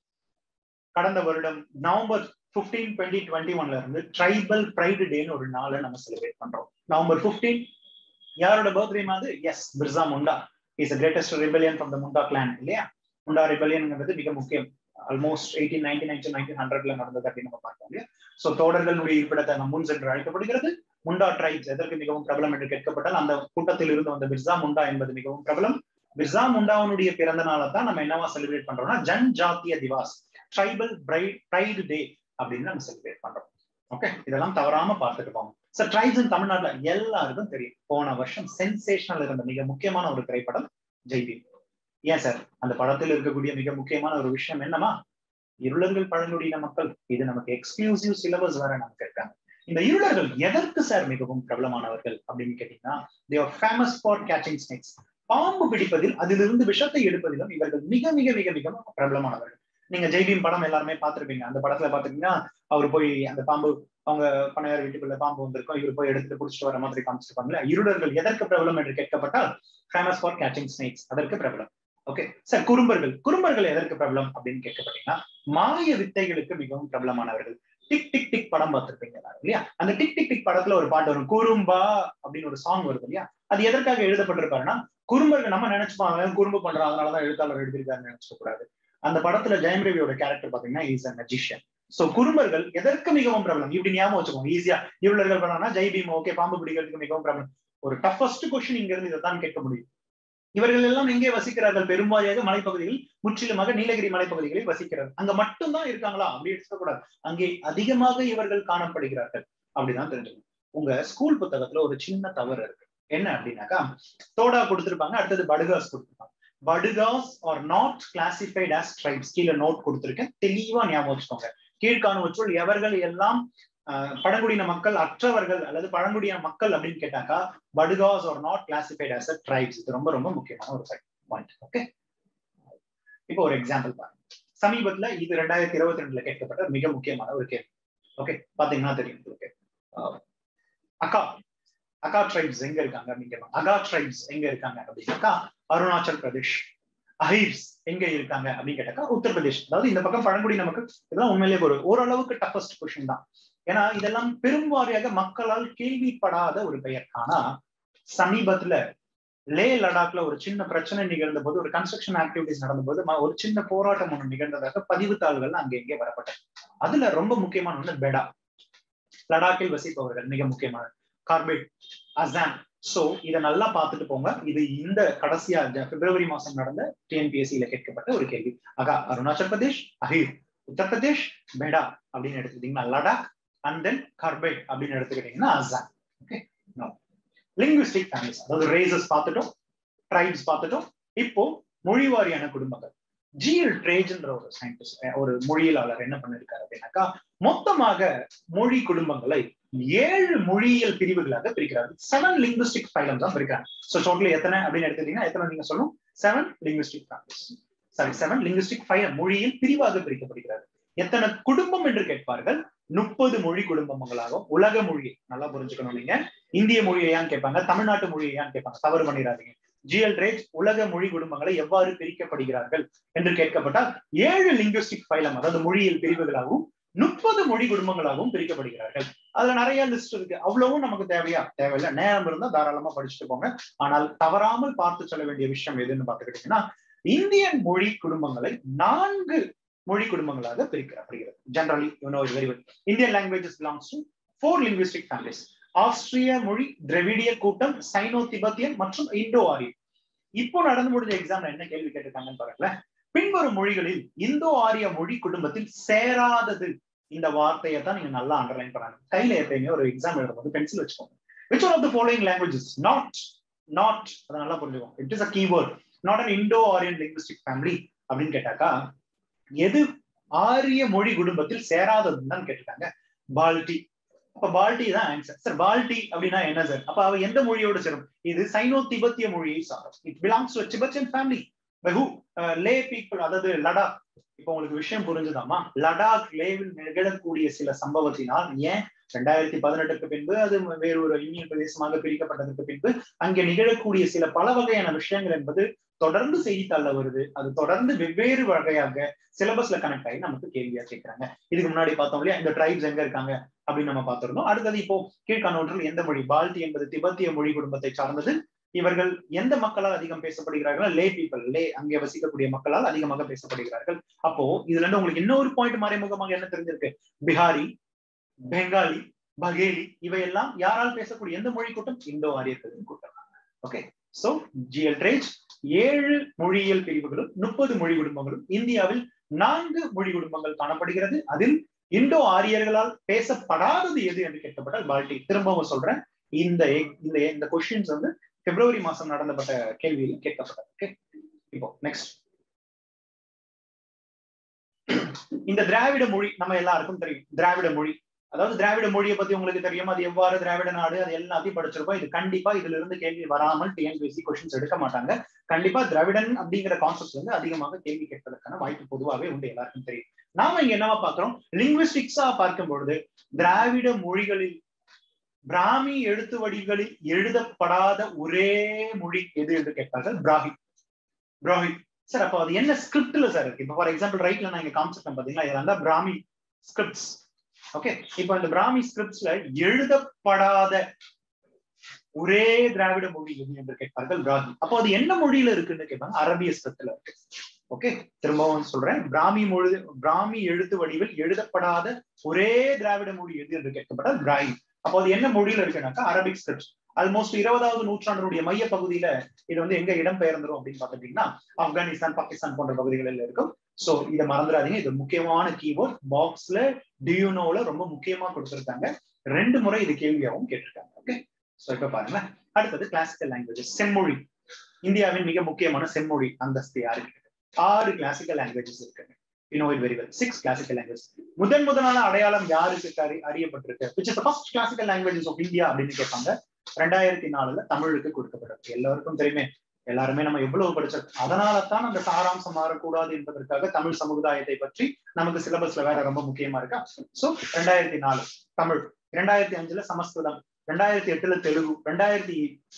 கடந்த வருடம் நவம்பர் பிப்டீன் டுவெண்ட்டி டுவெண்ட்டி ஒன்ல இருந்து ட்ரைபல் பிரைடு டேன்னு ஒரு நாளை நம்ம செலிப்ரேட் பண்றோம் நவம்பர் பிப்டீன் யாரோட பர்த்டே மாதிரி yes Birsa Munda is greatest rebellion from the Munda clan இல்லையா முண்டா ரிபெலியன்ங்கிறது மிக முக்கியம் almost eighteen ninety nine nineteen ஹண்ட்ரட்ல நடந்தது அப்படின்னு நம்ம பார்த்தோம் இல்லையா சோ தோடர்களுடைய இருப்பிடத்தை நம்ம முன் சென்று அழைக்கப்படுகிறது முண்டா ட்ரைப்ஸ் எதற்கு மிகவும் பிரபலம் என்று கேட்கப்பட்டால் அந்த கூட்டத்தில் இருந்து வந்த பிர்சா முண்டா என்பது மிகவும் பிரபலம் பிர்சா முண்டாவனுடைய பிறந்த நாளை தான் நம்ம என்னவா செலிப்ரேட் பண்றோம்னா Jan Jatiya Divas tribal pride day அப்படின்னு நம்ம செலிப்ரேட் பண்றோம் ஓகே இதெல்லாம் தவறாம பார்த்துட்டு போங்க சார் ட்ரைப்ஸ் இன் தமிழ்நாட்டுல எல்லாருக்கும் தெரியும் போன வருஷம் சென்சேஷனல் இருந்த மிக முக்கியமான ஒரு திரைப்படம் ஜெய்பீம் ஏன் சார் அந்த படத்தில் இருக்கக்கூடிய மிக முக்கியமான ஒரு விஷயம் என்னமா இருளர்கள் பழங்குடியின மக்கள் இது நமக்கு எக்ஸ்க்ளூசிவ் சிலபஸ் வேற நமக்கு இருக்காங்க இந்த இருளர்கள் எதற்கு சார் மிகவும் பிரபலமானவர்கள் அப்படின்னு கேட்டீங்கன்னா they are famous for catching snakes பாம்பு பிடிப்பதில் அதிலிருந்து விஷத்தை எடுப்பதிலும் இவர்கள் மிக மிக மிக மிக பிரபலமானவர்கள் நீங்க ஜெய்பீம் படம் எல்லாருமே பார்த்திருப்பீங்க அந்த படத்துல பாத்தீங்கன்னா அவர் போய் அந்த பாம்பு அவங்க பணையார் வீட்டுக்குள்ள பாம்பு வந்திருக்கும் இவர் போய் எடுத்து பிடிச்சிட்டு வர மாதிரி காமிச்சிருப்பாங்களே இருடர்கள் எதற்கு பிரபலம் என்று கேட்கப்பட்டால் ஃபேமஸ் ஃபார் கேச்சிங் ஸ்னேக்ஸ் அதற்கு பிரபலம் ஓகே சார் குறும்பர்கள் குறும்பர்கள் எதற்கு பிரபலம் அப்படின்னு கேட்கப்பட்டீங்கன்னா மாய வித்தைகளுக்கு மிகவும் பிரபலமானவர்கள் டிக் டிக் டிக் படம் பார்த்திருப்பீங்க இல்லையா அந்த டிக் டிக் டிக் படத்துல ஒரு பாட்டு வரும் குறும்பா அப்படின்னு ஒரு சாங் வருது இல்லையா அது எதற்காக எழுதப்பட்டிருப்பாருன்னா குறும்பர்கள் நம்ம நினைச்சுப்பாங்க குறும்பு பண்றோம் அதனாலதான் எழுத்தாளர் எழுதியிருக்காருன்னு நினைச்சுக்க கூடாது அந்த படத்துல ஜெயம் ரவியோட கேரக்டர் பாத்தீங்கன்னா இஸ் அ மெஜிஷியன் சோ குறும்பர்கள் எதற்கு மிகவும் பிரபலம் இப்படி ஞாபகம் வச்சுக்கோங்க ஈஸியா இருளர்கள் பண்ணா ஜெய் பீம் ஓகே பாம்பு பிடிக்கிறதுக்கு மிகவும் பிரபலம் ஒரு டஃபஸ்ட் கொஸ்டின் இங்க இருந்து இதைத்தான் கேட்க முடியும் இவர்கள் எல்லாம் எங்கே வசிக்கிறார்கள் பெரும்பாலாக மலைப்பகுதிகளில் முற்றிலுமாக நீலகிரி மலைப்பகுதிகளில் வசிக்கிறார்கள் அங்க மட்டும்தான் இருக்காங்களா அப்படி எடுத்துக்கூடாது அங்கே அதிகமாக இவர்கள் காணப்படுகிறார்கள் அப்படிதான் தெரிஞ்சுக்கணும் உங்க ஸ்கூல் புத்தகத்துல ஒரு சின்ன தவறு இருக்கு என்ன அப்படின்னாக்கா தோடா கொடுத்திருப்பாங்க அடுத்தது படுகாஸ் கொடுத்திருப்பாங்க Badagas are not classified as tribes கீழே நோட் கொடுத்துருக்கேன் தெளிவா ஞாபகம் வச்சுக்கோங்க கீழ்காணுவற்றுள் எவர்கள் எல்லாம் பழங்குடியின மக்கள் அற்றவர்கள் அல்லது பழங்குடியின மக்கள் அப்படின்னு கேட்டாக்கா Badagas are not classified as a tribes இது ரொம்ப ரொம்ப முக்கியமான ஒரு பாயிண்ட் ஓகே இப்போ ஒரு எக்ஸாம்பிள் பாருங்க சமீபத்துல இது ரெண்டாயிரத்தி இருபத்தி ரெண்டுல கேட்கப்பட்ட மிக முக்கியமான ஒரு கேள்வி ஓகே பாத்தீங்கன்னா தெரியும் உங்களுக்கு அக்கா அகா ட்ரைப்ஸ் எங்க இருக்காங்க அப்படின்னு அகா ட்ரைப்ஸ் எங்க இருக்காங்க அப்படின்னாக்கா அருணாச்சல் பிரதேஷ் அஹீர்ஸ் எங்க இருக்காங்க அப்படின்னு கேட்டாக்கா உத்தரப்பிரதேஷ் அதாவது இந்த பக்கம் பழங்குடி நமக்கு இதெல்லாம் உண்மையிலேயே ஒரு ஓரளவுக்கு டஃபஸ்ட் கொஸ்டின் தான் ஏன்னா இதெல்லாம் பெரும்வாரியாக மக்களால் கேள்விப்படாத ஒரு பெயர் ஆனா சமீபத்துல லே லடாக்ல ஒரு சின்ன பிரச்சனை நிகழ்ந்த போது ஒரு கன்ஸ்ட்ரக்ஷன் ஆக்டிவிட்டிஸ் நடந்த போது ஒரு சின்ன போராட்டம் ஒன்று நிகழ்ந்ததாக பதிவு தாள்கள் அங்கே எங்கே வரப்பட்டது அதுல ரொம்ப முக்கியமான ஒண்ணு பெடா லடாக்கில் வசிப்பவர்கள் மிக முக்கியமான கார்பேட் அசாம் சோ இதை நல்லா பார்த்துட்டு போங்க இது இந்த கடைசியா பிப்ரவரி மாசம் நடந்த டிஎன்பிஎஸ்சியில கேட்கப்பட்ட ஒரு கேள்வி அகா அருணாச்சல் பிரதேஷ் அஹீர் உத்தரப்பிரதேஷ் பெடா அப்படின்னு எடுத்துக்கிட்டீங்கன்னா லடாக் அண்ட் தென் கார்பேட் அப்படின்னு எடுத்துக்கிட்டீங்கன்னா அசாம் ஓகே லிங்குவிஸ்டிக் ஃபேமிலிஸ் அதாவது ரேசஸ் பார்த்துட்டோம் ட்ரைப்ஸ் பார்த்துட்டோம் இப்போ மொழிவாரியான குடும்பங்கள் ஜிஎல் ட்ரேஜ்ன்ற ஒரு சயின்டிஸ்ட் ஒரு மொழியியலாளர் என்ன பண்ணிருக்காரு அப்படின்னாக்கா மொத்தமாக மொழி குடும்பங்களை ஏழு மொழியியல் பிரிவுகளாக பிரிக்கிறார் செவன் லிங்குஸ்டிக் ஃபைலம் தான் பிரிக்கிறாங்க ஸோ டோட்டல் எத்தனை அப்படின்னு எடுத்துட்டீங்கன்னா எத்தனை நீங்க சொல்லணும் seven linguistic families sorry seven linguistic phylum மொழியில் பிரிவாக பிரிக்கப்படுகிறது எத்தனை குடும்பம் என்று கேட்பார்கள் முப்பது மொழி குடும்பங்களாகும் உலக மொழி நல்லா புரிஞ்சுக்கணும் நீங்க இந்திய மொழியையான்னு கேட்பாங்க தமிழ்நாட்டு மொழியையான்னு கேட்பாங்க தவறு பண்ணிடாதீங்க ஜிஎல் ரேஜ் உலக மொழி குடும்பங்களை எவ்வாறு பிரிக்கப்படுகிறார்கள் என்று கேட்கப்பட்டால் ஏழு லிங்குஸ்டிக் ஃபைலம் அதாவது மொழியியல் பிரிவுகளாகவும் முப்பது மொழி குடும்பங்களாகவும் பிரிக்கப்படுகிறார்கள் அதுல நிறைய லிஸ்ட் இருக்கு அவ்வளவும் நமக்கு தேவையா தேவையில்லை நேரம் இருந்தா தாராளமா படிச்சுட்டு போங்க ஆனால் தவறாமல் பார்த்து சொல்ல வேண்டிய விஷயம் எதுன்னு பாத்துக்கிட்டீங்கன்னா இந்தியன் மொழி குடும்பங்களை நான்கு மொழி குடும்பங்களாக பிரிக்கப்படுகிறது generally very well Indian languages belongs to four linguistic families ஆஸ்திரிய மொழி திரவிடிய கூட்டம் சைனோ திபத்தியன் மற்றும் இந்தோ ஆரியன் இப்போ நடந்து முடிஞ்ச எக்ஸாம்ல என்ன கேள்வி கேட்டிருக்காங்கன்னு பாருங்களேன் பின்வரும் மொழிகளில் இந்தோ ஆரிய மொழி குடும்பத்தில் சேராதது இந்த வார்த்தையை தான் நீங்க நல்லா அண்டர்லைன் பண்ணாங்க கையில எப்பயுமே ஒரு எக்ஸாம் எழுதும்போது பென்சில் வச்சுக்கோங்க which one of the following languages not not அதை நல்லா புரிஞ்சுக்கோங்க it is a keyword not an Indo Aryan linguistic family அப்படின்னு கேட்டாக்கா எது ஆரிய மொழி குடும்பத்தில் சேராததுன்னு தான் கேட்டிருக்காங்க பால்டி அப்ப பால்டி தான் ஆன்சர் சார் பால்டி அப்படின்னா என்ன சார் அப்ப அவ எந்த மொழியோட சேரும் இது சைனோ திபெத்திய மொழியை சாரும் it belongs to Tibetan family வெகு லே பீப்புள் அதாவது லடாக் இப்போ உங்களுக்கு விஷயம் புரிஞ்சுதாமா லடாக் லேவில் நிகழக்கூடிய சில சம்பவத்தினால் ஏன் ரெண்டாயிரத்தி பதினெட்டுக்கு பின்பு அது வேறு ஒரு யூனியன் பிரதேசமாக பிரிக்கப்பட்டதற்கு பின்பு அங்கே நிகழக்கூடிய சில பல வகையான விஷயங்கள் என்பது தொடர்ந்து செய்தித்தாள்ல வருது அது தொடர்ந்து வெவ்வேறு வகையாக சிலபஸ்ல கனெக்ட் ஆகி நமக்கு கேள்வியா கேட்கிறாங்க இதுக்கு முன்னாடி பார்த்தோம் இல்லையா இந்த ட்ரைப்ஸ் எங்க இருக்காங்க அப்படின்னு நம்ம பார்த்திருந்தோம் அடுத்தது இப்போ கீழ்காணொன்றில் எந்த மொழி பால்டி என்பது திபெத்திய மொழி குடும்பத்தை சார்ந்தது இவர்கள் எந்த மக்களால் அதிகம் பேசப்படுகிறார்கள் லே பீப்பிள் லே அங்கே வசிக்கக்கூடிய மக்களால் அதிகமாக பேசப்படுகிறார்கள் அப்போ இதுல இருந்து உங்களுக்கு இன்னொரு பாயிண்ட் மறைமுகமாக என்ன தெரிஞ்சிருக்கு பிஹாரி பெங்காலி பகேலி இவையெல்லாம் யாரால் பேசக்கூடிய எந்த மொழி கூட்டம் இந்தோ ஆரியர்களின் கூட்டம் ஓகே சோ ஜிஎல் ட்ரேஜ் ஏழு மொழியியல் பிரிவுகளும் முப்பது மொழி குடும்பங்களும் இந்தியாவில் நான்கு மொழி குடும்பங்கள் காணப்படுகிறது அதில் இந்தோ ஆரியர்களால் பேசப்படாதது எது என்று கேட்கப்பட்டால் பால்டி திரும்பவும் சொல்றேன் இந்த இந்த இந்த கொஸ்டின்ஸ் வந்து பிப்ரவரி மாசம் நடந்தப்பட்ட கேள்வியில் கேட்கப்பட்டது ஓகே இப்போ நெக்ஸ்ட் இந்த திராவிட மொழி நம்ம எல்லாருக்கும் தெரியும் திராவிட மொழி அதாவது திராவிட மொழியை பத்தி உங்களுக்கு தெரியும் அது எவ்வாறு திராவிட நாடு அது எல்லாத்தையும் படிச்சிருக்கோம் இது கண்டிப்பா இதுல இருந்து கேள்வி வராமல் டிஎன்பிஎஸ்சி கொஸ்டின்ஸ் எடுக்க மாட்டாங்க கண்டிப்பா திராவிடன் அப்படிங்கிற கான்செப்ட் வந்து அதிகமாக கேள்வி கேட்பதற்கான வாய்ப்பு பொதுவாகவே உண்டு எல்லாருக்கும் தெரியும் நாம இங்க என்னவா பாக்குறோம் லிங்குவிஸ்டிக்ஸா பார்க்கும் பொழுது திராவிட மொழிகளில் பிராமி எழுத்து வடிகளில் எழுதப்படாத ஒரே மொழி எது என்று கேட்பார்கள் பிராகி பிராகி சார் அப்போ அது என்ன ஸ்கிரிப்ட்ல சார் இருக்கு இப்போ ஃபார் எக்ஸாம்பிள் ரைட்ல நான் இங்க காமிச்சிருக்கேன் பாத்தீங்களா இதெல்லாம் தான் பிராமி ஸ்கிரிப்ட்ஸ் ஓகே இப்போ இந்த பிராமி ஸ்கிரிப்ட்ஸ்ல எழுதப்படாத ஒரே திராவிட மொழி எது என்று கேட்பார்கள் பிராமி அப்போ அது என்ன மொழியில இருக்குன்னு கேட்பாங்க அரபிய ஸ்கிரிப்ட்ல இருக்கு ஓகே திரும்பவும் சொல்றேன் பிராமி மொழி பிராமி எழுத்து வடிவில் எழுதப்படாத ஒரே திராவிட மொழி எது என்று கேட்கப்பட்டால் பிராமி அப்போ அது என்ன மொழியில இருக்குனாக்கா அரபிக் ஸ்கிரிப்ட் ஆல்மோஸ்ட் இருபதாவது நூற்றாண்டினுடைய மைய பகுதியில இது வந்து எங்க இடம் பெயர்ந்துரும் அப்படின்னு பாத்துட்டீங்கன்னா ஆப்கானிஸ்தான் பாகிஸ்தான் போன்ற பகுதிகளில் இருக்கும் சோ இதை மறந்துடாதீங்க இது முக்கியமான கீபோர்ட் பாக்ஸ்ல டியூனோல ரொம்ப முக்கியமா கொடுத்திருக்காங்க ரெண்டு முறை இது கேள்வியாகவும் கேட்டிருக்காங்க ஓகே சோ இப்ப பாருங்க அடுத்தது கிளாசிக்கல் லாங்குவேஜ் செம்மொழி இந்தியாவின் மிக முக்கியமான செம்மொழி அந்தஸ்து யாருக்கு ஆறு கிளாசிக்கல் லாங்குவேஜஸ் இருக்கு you know it very well six classical language முதன் முதலான அடையாளம் யாருக்கு அறி அறியப்பட்டிருக்கு which is first classical languages of India அப்படின்னு கேட்பாங்க ரெண்டாயிரத்தி நாலுல தமிழுக்கு கொடுக்கப்பட்டது எல்லாருக்கும் தெரியுமே எல்லாருமே நம்ம எவ்வளவு படிச்சிருக்கோம் அதனால தான் அந்த சாராம்சம் மாறக்கூடாது என்பதற்காக தமிழ் சமுதாயத்தை பற்றி நமக்கு சிலபஸ்ல வேற ரொம்ப முக்கியமா இருக்கா சோ ரெண்டாயிரத்தி நாலு தமிழ் ரெண்டாயிரத்தி அஞ்சுல சமஸ்கிருதம் ரெண்டாயிரத்தி எட்டுல தெலுங்கு ரெண்டாயிரத்தி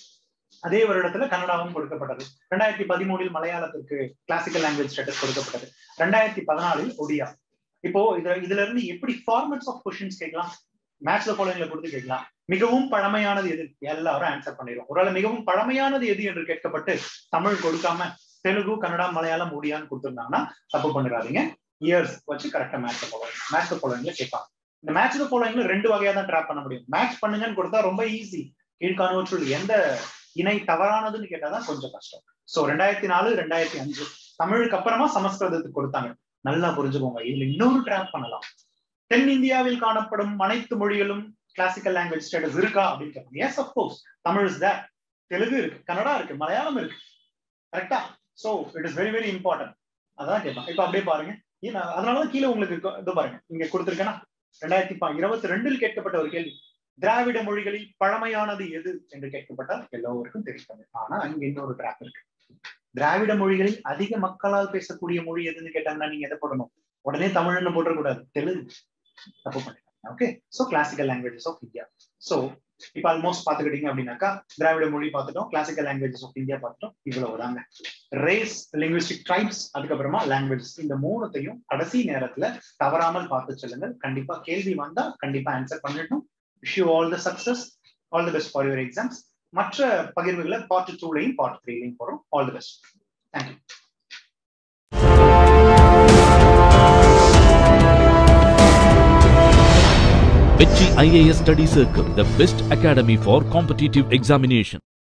அதே வருடத்துல கன்னடாவும் கொடுக்கப்பட்டது ரெண்டாயிரத்தி பதிமூணில் மலையாளத்திற்கு கிளாசிக்கல் லாங்குவேஜ் ஸ்டேட்டஸ் கொடுக்கப்பட்டது ரெண்டாயிரத்தி பதினாலில் ஒடியா இப்போ இதுல இதுல இருந்து எப்படி ஃபார்மட்ஸ் ஆஃப் கொஸ்டின்ஸ் கேட்கலாம் மேட்ச்ல ஃபாலோயிங்ல கொடுத்து கேட்கலாம் மிகவும் பழமையானது எது எல்லாரும் ஆன்சர் பண்ணிடுவோம் ஒருவேளை மிகவும் பழமையானது எது என்று கேட்கப்பட்டு தமிழ் கொடுக்காம தெலுங்கு கன்னடா மலையாளம் ஒடியான்னு கொடுத்துருந்தாங்கன்னா தப்பு பண்ணிடாதீங்க இயர்ஸ் வச்சு கரெக்டா மேட்ச் ஃபாலோயிங் மேட்ச் ஃபாலோயிங்ல கேட்பாங்க இந்த மேட்ச் ஃபாலோயிங்ல ரெண்டு வகையா தான் ட்ராப் பண்ண முடியும் மேட்ச் பண்ணுங்கன்னு கொடுத்தா ரொம்ப ஈஸி கீழ்காணுவற்றுள் எந்த இணை தவறானதுன்னு கேட்டாதான் கொஞ்சம் கஷ்டம் சோ ரெண்டாயிரத்தி நாலு ரெண்டாயிரத்தி அஞ்சு தமிழுக்கு அப்புறமா சமஸ்கிருதத்துக்கு கொடுத்தாங்க நல்லா புரிஞ்சுக்கோங்க இதுல இன்னொரு ட்ராப் பண்ணலாம் தென்னிந்தியாவில் காணப்படும் அனைத்து மொழிகளும் கிளாசிக்கல் லாங்குவேஜ் ஸ்டேட்டஸ் இருக்கா அப்படின்னு கேட்பாங்க yes of course Tamil is that Telugu இருக்கு கன்னடா இருக்கு மலையாளம் இருக்கு கரெக்டா so it is very very important அதான் கேட்பாங்க இப்ப அப்படியே பாருங்க அதனாலதான் கீழே உங்களுக்கு இது பாருங்க இங்க கொடுத்துருக்கேன்னா ரெண்டாயிரத்தி இருபத்தி ரெண்டில் கேட்கப்பட்ட ஒரு கேள்வி திராவிட மொழிகளில் பழமையானது எது என்று கேட்கப்பட்டால் எல்லோருக்கும் தெரியும் ஆனா அங்க இன்னொரு டிராப் இருக்கு திராவிட மொழிகளில் அதிக மக்களால் பேசக்கூடிய மொழி எதுன்னு கேட்டாங்கன்னா நீங்க எதை போடணும் உடனே தமிழ்னு போடக்கூடாது தெலுங்கு தப்பு பண்ணிட்டாங்க okay so classical languages of India so இப்ப ஆல்மோஸ்ட் பாத்துக்கிட்டீங்க அப்படின்னாக்கா திராவிட மொழி பார்த்துட்டோம் கிளாசிக்கல் லாங்குவேஜஸ் ஆஃப் இந்தியா பார்த்துட்டோம் இவ்வளவு தாங்க ரேஸ் லிங்குவிஸ்டிக் ட்ரைப்ஸ் அதுக்கப்புறமா லாங்குவேஜஸ் இந்த மூணுத்தையும் கடைசி நேரத்துல தவறாமல் பார்த்து செல்லுங்கள் கண்டிப்பா கேள்வி வந்தா கண்டிப்பா ஆன்சர் பண்ணிடணும் wish you all the success all the best for your exams மற்ற பகிர்வுகளை பார்ட் டூலையும் பார்ட் த்ரீலையும் போறோம் all the best thank you Vechi IAS Study Circle, the best academy for competitive examination.